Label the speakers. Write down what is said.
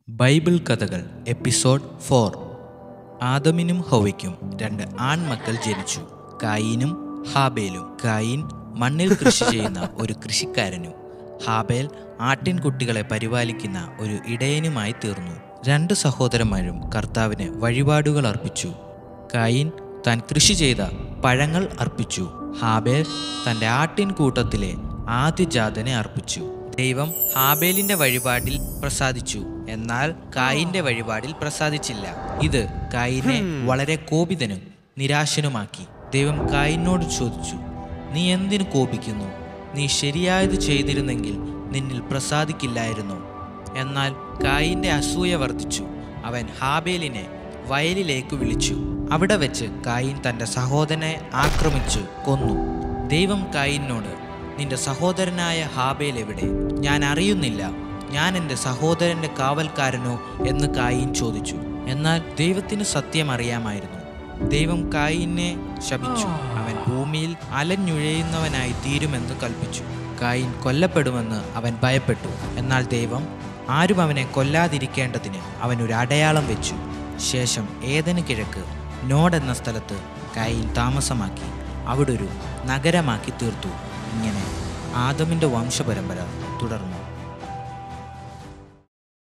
Speaker 1: Bible കഥകൾ episode four ആദമിനും ഹൗവയ്ക്കും രണ്ട് ആൺമക്കൾ ജനിച്ചു കായീനും ഹാബേലും കായീൻ മണ്ണിൽ കൃഷി ചെയ്യുന്ന ഒരു കൃഷിക്കാരനും ഹാബേൽ ആട്ടിൻകുട്ടികളെ പരിപാലിക്കുന്ന ഒരു ഇടയനുമായി തീർന്നു രണ്ട് സഹോദരന്മാരും കർത്താവിന് വഴിപാടുകൾ അർപ്പിച്ചു കായീൻ താൻ കൃഷി ചെയ്ത പഴങ്ങൾ അർപ്പിച്ചു ഹാബേൽ തൻ്റെ ആട്ടിൻകൂട്ടത്തിലെ ആദ്യജാതനെ അർപ്പിച്ചു ദൈവം ഹാബേലിന്റെ വഴിപാടിൽ പ്രസാദിച്ചു എന്നാൽ കായിന്റെ വഴിപാടിൽ പ്രസാദിച്ചില്ല ഇത് കായിനെ വളരെ കോപിതനും നിരാശനുമാക്കി ദൈവം കായിനോട് ചോദിച്ചു നീ എന്തിനു കോപിക്കുന്നു നീ ശരിയായത് ചെയ്തിരുന്നെങ്കിൽ നിന്നിൽ പ്രസാദിക്കില്ലായിരുന്നു എന്നാൽ കായിന്റെ അസൂയ വർദ്ധിച്ചു അവൻ ഹാബേലിനെ വയലിലേക്ക് വിളിച്ചു അവിടെ വെച്ച് കായിൻ തൻ്റെ സഹോദരനെ ആക്രമിച്ചു കൊന്നു ദൈവം കായിനോട് നിന്റെ സഹോദരനായ ഹാബേൽ എവിടെ ഞാൻ അറിയുന്നില്ല ഞാൻ എൻ്റെ സഹോദരൻ്റെ കാവൽക്കാരനോ എന്ന് കായിൻ ചോദിച്ചു എന്നാൽ ദൈവത്തിന് സത്യം അറിയാമായിരുന്നു ദൈവം കായിനെ ശപിച്ചു അവൻ ഭൂമിയിൽ അലഞ്ഞുഴയുന്നവനായി തീരുമെന്ന് കൽപ്പിച്ചു കായിൻ കൊല്ലപ്പെടുമെന്ന് അവൻ ഭയപ്പെട്ടു എന്നാൽ ദൈവം ആരും അവനെ കൊല്ലാതിരിക്കേണ്ടതിന് അവൻ ഒരു അടയാളം വെച്ചു ശേഷം ഏതന് കിഴക്ക് നോഡ് എന്ന സ്ഥലത്ത് കായിൻ താമസമാക്കി അവിടെ ഒരു നഗരമാക്കി തീർത്തു ഇങ്ങനെ ആദമിൻ്റെ വംശപരമ്പര തുടർന്നു